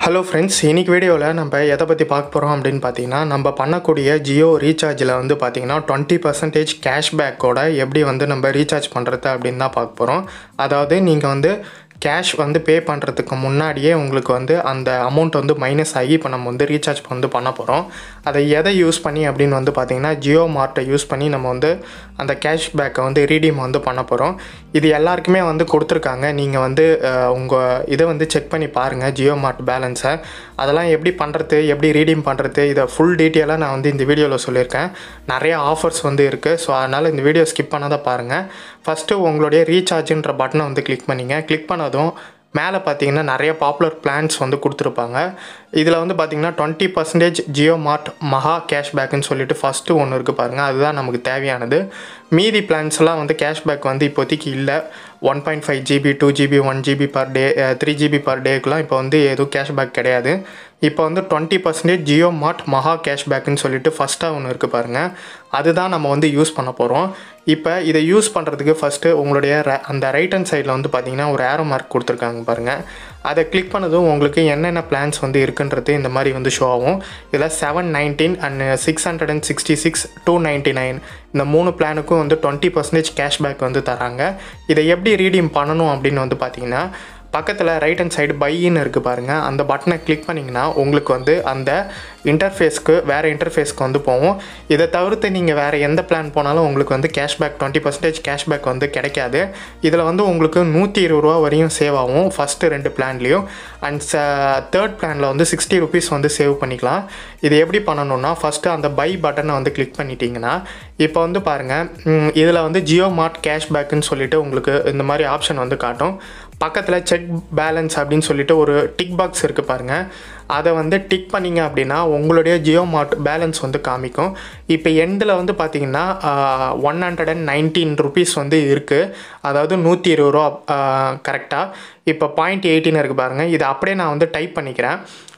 hello friends இன்னைக்கு வீடியோவில் நம்ம எதை பற்றி பார்க்க போகிறோம் அப்படின்னு பார்த்தீங்கன்னா நம்ம பண்ணக்கூடிய ஜியோ ரீசார்ஜில் வந்து பார்த்தீங்கன்னா டுவெண்ட்டி பர்சன்டேஜ் கேஷ்பேக்கோட எப்படி வந்து நம்ம ரீசார்ஜ் பண்ணுறது அப்படின்னு தான் பார்க்க போகிறோம் அதாவது நீங்கள் வந்து கேஷ் வந்து பே பண்ணுறதுக்கு முன்னாடியே உங்களுக்கு வந்து அந்த அமௌண்ட் வந்து மைனஸ் ஆகி இப்போ நம்ம வந்து ரீசார்ஜ் வந்து பண்ண போகிறோம் அதை எதை யூஸ் பண்ணி அப்படின்னு வந்து பார்த்தீங்கன்னா ஜியோ மார்ட்டை யூஸ் பண்ணி நம்ம வந்து அந்த கேஷ்பேக்கை வந்து ரீடீம் வந்து பண்ண போகிறோம் இது எல்லாருக்குமே வந்து கொடுத்துருக்காங்க நீங்கள் வந்து உங்கள் இதை வந்து செக் பண்ணி பாருங்கள் ஜியோ மார்ட் பேலன்ஸை அதெல்லாம் எப்படி பண்ணுறது எப்படி ரீடீம் பண்ணுறது இதை ஃபுல் டீட்டெயிலாக நான் வந்து இந்த வீடியோவில் சொல்லியிருக்கேன் நிறைய ஆஃபர்ஸ் வந்து இருக்குது ஸோ அதனால் இந்த வீடியோ ஸ்கிப் பண்ணாதான் பாருங்கள் ஃபஸ்ட்டு உங்களுடைய ரீசார்ஜுன்ற பட்டனை வந்து கிளிக் பண்ணிங்க கிளிக் பண்ணதும் மேலே பார்த்தீங்கன்னா நிறைய பாப்புலர் பிளான்ஸ் வந்து கொடுத்துருப்பாங்க இதில் வந்து பார்த்தீங்கன்னா டுவெண்ட்டி பர்சன்டேஜ் ஜியோ மார்ட் மகா கேஷ்பேக்குன்னு சொல்லிட்டு ஃபஸ்ட்டு ஒன்று இருக்குது பாருங்கள் அதுதான் நமக்கு தேவையானது மீதி பிளான்ஸ்லாம் வந்து கேஷ்பேக் வந்து இப்போதைக்கு இல்லை one point five GB two GB one GB per day three GB per டேக்குலாம் இப்போ வந்து எதுவும் கேஷ்பேக் கிடையாது இப்போ வந்து டுவெண்ட்டி பர்சன்டேஜ் ஜியோ மார்ட் மகா கேஷ்பேக்குன்னு சொல்லிட்டு ஃபஸ்ட்டாக ஒன்று இருக்குது பாருங்கள் அதுதான் நம்ம வந்து யூஸ் பண்ண போகிறோம் இப்போ இதை யூஸ் பண்ணுறதுக்கு ஃபஸ்ட்டு உங்களுடைய ர- அந்த ரைட் ஹேண்ட் சைடில் வந்து பார்த்தீங்கன்னா ஒரு ஏரோ மார்க் கொடுத்துருக்காங்க பாருங்கள் அதை கிளிக் பண்ணதும் உங்களுக்கு என்னென்ன பிளான்ஸ் வந்து இருக்குன்றது இந்த மாதிரி வந்து ஷோ ஆகும் இதில் seven nineteen and six hundred and sixty six two ninety nine இந்த மூணு பிளானுக்கும் வந்து டுவெண்ட்டி பர்சன்டேஜ் கேஷ்பேக் வந்து தராங்க இதை எப்படி ரீடீம் பண்ணணும் அப்படின்னு வந்து பார்த்தீங்கன்னா பக்கத்தில் ரைட் ஹேண்ட் சைடு பையின்னு இருக்குது பாருங்கள் அந்த பட்டனை கிளிக் பண்ணிங்கன்னா உங்களுக்கு வந்து அந்த இன்டர்ஃபேஸ்க்கு வேறு இன்டர்ஃபேஸ்க்கு வந்து போகும் இதை தவிர்த்து நீங்கள் வேறு எந்த பிளான் போனாலும் உங்களுக்கு வந்து கேஷ்பேக் டுவெண்ட்டி பர்சன்டேஜ் கேஷ்பேக் வந்து கிடைக்காது இதில் வந்து உங்களுக்கு நூற்றி இருபது ரூபா வரையும் சேவ் ஆகும் ஃபஸ்ட்டு ரெண்டு பிளான்லேயும் அண்ட் தேர்ட் பிளானில் வந்து சிக்ஸ்டி ருபீஸ் வந்து சேவ் பண்ணிக்கலாம் இது எப்படி பண்ணணும்னா ஃபஸ்ட்டு அந்த பை பட்டனை வந்து கிளிக் பண்ணிட்டீங்கன்னா இப்போ வந்து பாருங்கள் இதில் வந்து ஜியோ மார்ட் கேஷ்பேக்குன்னு சொல்லிட்டு உங்களுக்கு இந்த மாதிரி ஆப்ஷன் வந்து காட்டும் பக்கத்தில் செக் பேலன்ஸ் அப்படின்னு சொல்லிட்டு ஒரு டிக் பாக்ஸ் இருக்குது பாருங்கள் அதை வந்து டிக் பண்ணிங்க அப்படின்னா உங்களுடைய ஜியோ மார்ட் பேலன்ஸ் வந்து காமிக்கும் இப்போ எண்டில் வந்து பார்த்தீங்கன்னா one hundred and nineteen rupees வந்து இருக்குது அதாவது நூற்றி இருபது ரூபா கரெக்டாக இப்போ பாயிண்ட் எயிட்டின் இருக்குது பாருங்கள் இதை அப்படியே நான் வந்து டைப் பண்ணிக்கிறேன்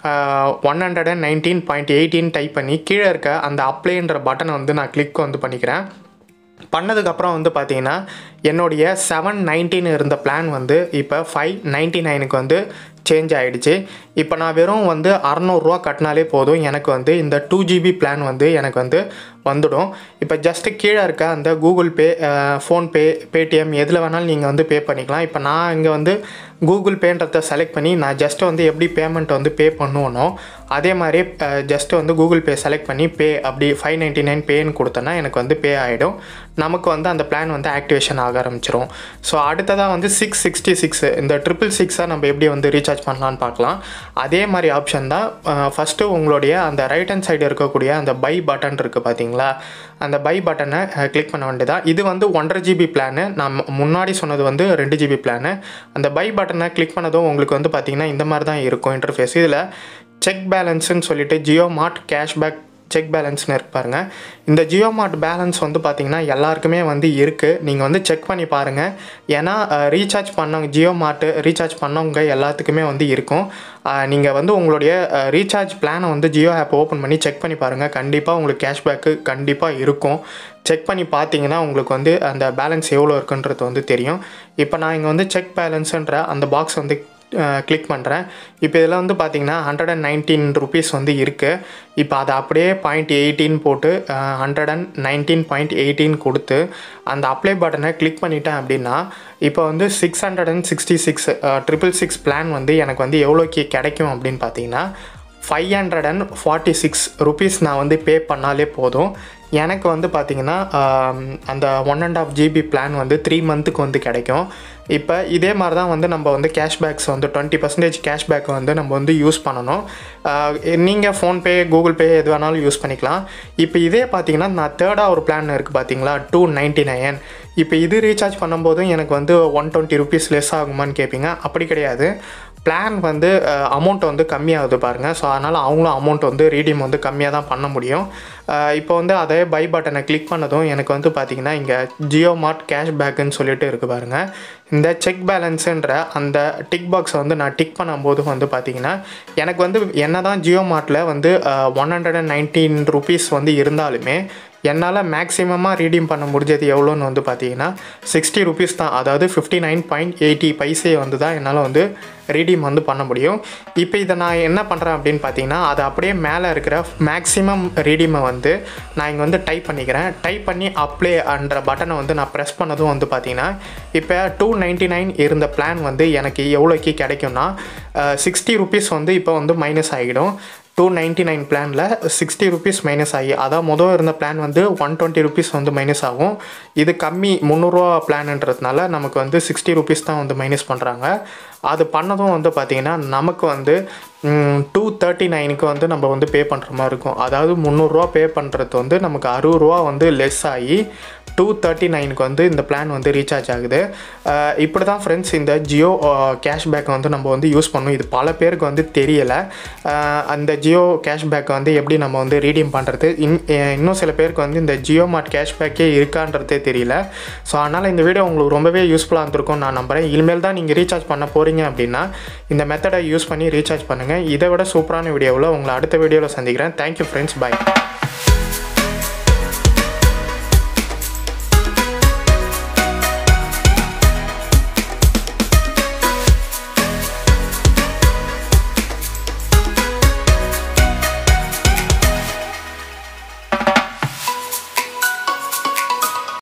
one hundred and nineteen point eighteen type பண்ணி கீழே இருக்க அந்த அப்ளைன்ற பட்டனை வந்து நான் கிளிக் வந்து பண்ணிக்கிறேன் பண்ணதுக்கப்புறம் வந்து பார்த்தீங்கன்னா என்னுடைய செவன் நைன்டீன் இருந்த பிளான் வந்து இப்போ ஃபைவ் நைன்ட்டி நைனுக்கு வந்து சேஞ்ச் ஆகிடுச்சு இப்போ நான் வெறும் வந்து அறநூறுரூவா கட்டினாலே போதும் எனக்கு வந்து இந்த டூ ஜிபி பிளான் வந்து எனக்கு வந்து வந்துடும் இப்போ ஜஸ்ட்டு கீழே இருக்க அந்த கூகுள் பே ஃபோன்பே பேடிஎம் எதில் வேணாலும் நீங்கள் வந்து பே பண்ணிக்கலாம் இப்போ நான் இங்கே வந்து கூகுள் பேன்றதை செலக்ட் பண்ணி நான் ஜஸ்ட்டு வந்து எப்படி பேமெண்ட் வந்து பே பண்ணுவனோ அதே மாதிரி ஜஸ்ட்டு வந்து கூகுள் பே செலக்ட் பண்ணி பே அப்படி ஃபைவ் நைன்ட்டி நைன் பேன்னு கொடுத்தேன்னா எனக்கு வந்து பே ஆகிடும் நமக்கு வந்து அந்த பிளான் வந்து ஆக்டிவேஷன் ஆக ஆரம்பிச்சிரும் ஸோ அடுத்ததாக வந்து சிக்ஸ் சிக்ஸ்டி சிக்ஸ் இந்த ட்ரிபிள் சிக்ஸை நம்ம எப்படி வந்து ரீசார்ஜ் பண்ணலான்னு பார்க்கலாம் அதே மாதிரி ஆப்ஷன் தான் ஃபஸ்ட்டு உங்களுடைய அந்த ரைட் ஹேண்ட் சைடு இருக்கக்கூடிய அந்த பை பட்டன் இருக்குது பார்த்தீங்களா அந்த பை பட்டனை கிளிக் பண்ண வேண்டியதான் இது வந்து ஒன்றரை ஜிபி பிளானு நான் முன்னாடி சொன்னது வந்து ரெண்டு ஜிபி பிளானு அந்த பை பட்டனை கிளிக் பண்ணதும் உங்களுக்கு வந்து பார்த்தீங்கன்னா இந்த மாதிரி தான் இருக்கும் இன்டர்ஃபேஸ் இதில் செக் பேலன்ஸ்னு சொல்லிட்டு ஜியோ மார்ட் கேஷ்பேக் செக் பேலன்ஸ்னு இருக்கு பாருங்க இந்த ஜியோ மார்ட் பேலன்ஸ் வந்து பார்த்தீங்கன்னா எல்லாருக்குமே வந்து இருக்குது நீங்கள் வந்து செக் பண்ணி பாருங்கள் ஏன்னா ரீசார்ஜ் பண்ணவங்க ஜியோ மார்ட்டு ரீசார்ஜ் பண்ணவங்க எல்லாத்துக்குமே வந்து இருக்கும் நீங்கள் வந்து உங்களுடைய ரீசார்ஜ் பிளானை வந்து ஜியோ ஆப் ஓப்பன் பண்ணி செக் பண்ணி பாருங்கள் கண்டிப்பாக உங்களுக்கு கேஷ்பேக்கு கண்டிப்பாக இருக்கும் செக் பண்ணி பார்த்தீங்கன்னா உங்களுக்கு வந்து அந்த பேலன்ஸ் எவ்வளோ இருக்குன்றது வந்து தெரியும் இப்போ நான் இங்கே வந்து செக் பேலன்ஸுன்ற அந்த பாக்ஸ் வந்து கிளிக் பண்ணுறேன் இப்போ இதில் வந்து பார்த்தீங்கன்னா ஹண்ட்ரட் அண்ட் நைன்டீன் ருபீஸ் வந்து இருக்குது இப்போ அதை அப்படியே பாயிண்ட் எயிட்டீன் போட்டு hundred and nineteen point eighteen கொடுத்து அந்த அப்ளை பட்டனை கிளிக் பண்ணிட்டேன் அப்படின்னா இப்போ வந்து six hundred and sixty six triple six plan வந்து எனக்கு வந்து எவ்வளோக்கு கிடைக்கும் அப்படின்னு பார்த்தீங்கன்னா five hundred and forty six rupees நான் வந்து பே பண்ணாலே போதும் எனக்கு வந்து பார்த்திங்கன்னா அந்த one and half GB plan வந்து த்ரீ மந்த்துக்கு வந்து கிடைக்கும் இப்போ இதே மாதிரி தான் வந்து நம்ம வந்து கேஷ்பேக்ஸ் வந்து டுவெண்ட்டி பர்சன்டேஜ் கேஷ்பேக் வந்து நம்ம வந்து யூஸ் பண்ணணும் நீங்கள் ஃபோன்பே கூகுள் பே எது வேணாலும் யூஸ் பண்ணிக்கலாம் இப்போ இதே பார்த்தீங்கன்னா நான் தேர்டாக ஒரு பிளான் இருக்குது பார்த்தீங்களா டூ நைன்ட்டி நைன் இப்போ இது ரீசார்ஜ் பண்ணும்போதும் எனக்கு வந்து ஒன் டுவெண்ட்டி ருபீஸ் லெஸ் ஆகுமான்னு கேட்பீங்க அப்படி கிடையாது பிளான் வந்து அமௌண்ட் வந்து கம்மியாகுது பாருங்கள் ஸோ அதனால் அவங்களும் அமௌண்ட் வந்து ரீடீம் வந்து கம்மியாக தான் பண்ண முடியும் அஹ் இப்போ வந்து அதே பை பட்டனை கிளிக் பண்ணதும் எனக்கு வந்து பார்த்திங்கன்னா இங்கே ஜியோ மார்ட் கேஷ் பேக்குன்னு சொல்லிட்டு இருக்குது பாருங்கள் இந்த செக் பேலன்ஸுன்ற அந்த டிக் பாக்ஸை வந்து நான் டிக் பண்ணும்போது வந்து பார்த்தீங்கன்னா எனக்கு வந்து என்ன தான் ஜியோ மார்ட்டில் வந்து one hundred and nineteen rupees வந்து இருந்தாலுமே என்னால் மேக்ஸிமமாக ரீடீம் பண்ண முடிஞ்சது எவ்வளோன்னு வந்து பார்த்தீங்கன்னா சிக்ஸ்டி ருபீஸ் தான் அதாவது fifty nine point eighty paise வந்து தான் என்னால் வந்து ரீடீம் வந்து பண்ண முடியும் இப்போ இதை நான் என்ன பண்ணுறேன் அப்படின்னு பார்த்தீங்கன்னா அது அப்படியே மேலே இருக்கிற மேக்ஸிமம் ரீடீமை வந்து நான் இங்கே வந்து டைப் பண்ணிக்கிறேன் டைப் பண்ணி அப்ளை அன்ற பட்டனை வந்து நான் ப்ரெஸ் பண்ணதும் வந்து பார்த்தீங்கன்னா இப்போ டூ நைன்ட்டி நைன் இருந்த பிளான் வந்து எனக்கு எவ்வளோக்கு கிடைக்கும்னா சிக்ஸ்டி ருபீஸ் வந்து இப்போ வந்து மைனஸ் ஆகிடும் டூ நைன்ட்டி நைன் பிளானில் சிக்ஸ்டி ருபீஸ் மைனஸ் ஆகி அதான் மொதல் இருந்த பிளான் வந்து ஒன் டுவெண்ட்டி ருபீஸ் வந்து மைனஸ் ஆகும் இது கம்மி முந்நூறுரூவா பிளான்ன்றதுனால நமக்கு வந்து சிக்ஸ்டி ருபீஸ் தான் வந்து மைனஸ் பண்ணுறாங்க அது பண்ணதும் வந்து பார்த்திங்கன்னா நமக்கு வந்து டூ தேர்ட்டி நைனுக்கு வந்து நம்ம வந்து பே பண்ணுற மாதிரி இருக்கும் அதாவது முந்நூறுரூவா பே பண்ணுறது வந்து நமக்கு அறுபது ரூபா வந்து லெஸ் ஆகி டூ தேர்ட்டி நைனுக்கு வந்து இந்த பிளான் வந்து ரீசார்ஜ் ஆகுது அஹ் இப்படி தான் ஃப்ரெண்ட்ஸ் இந்த ஜியோ கேஷ்பேக் வந்து நம்ம வந்து யூஸ் பண்ணணும் இது பல பேருக்கு வந்து தெரியலை அஹ் அந்த ஜியோ கேஷ்பேக் வந்து எப்படி நம்ம வந்து ரீடீம் பண்ணுறது இன் அஹ் இன்னும் சில பேருக்கு வந்து இந்த ஜியோ மார்ட் கேஷ்பேக்கே இருக்கான்றதே தெரியல ஸோ அதனால் இந்த வீடியோ உங்களுக்கு ரொம்பவே யூஸ்ஃபுல்லாக இருந்திருக்கும் நான் நம்புகிறேன் இனிமேல் தான் நீங்கள் ரீசார்ஜ் பண்ண போகிறீங்க அப்படின்னா இந்த மெத்தடை யூஸ் பண்ணி ரீசார்ஜ் பண்ணுங்கள் இதை விட சூப்பரான வீடியோவில் உங்களை அடுத்த வீடியோவில் சந்திக்கிறேன் தேங்க்யூ ஃப்ரெண்ட்ஸ் பை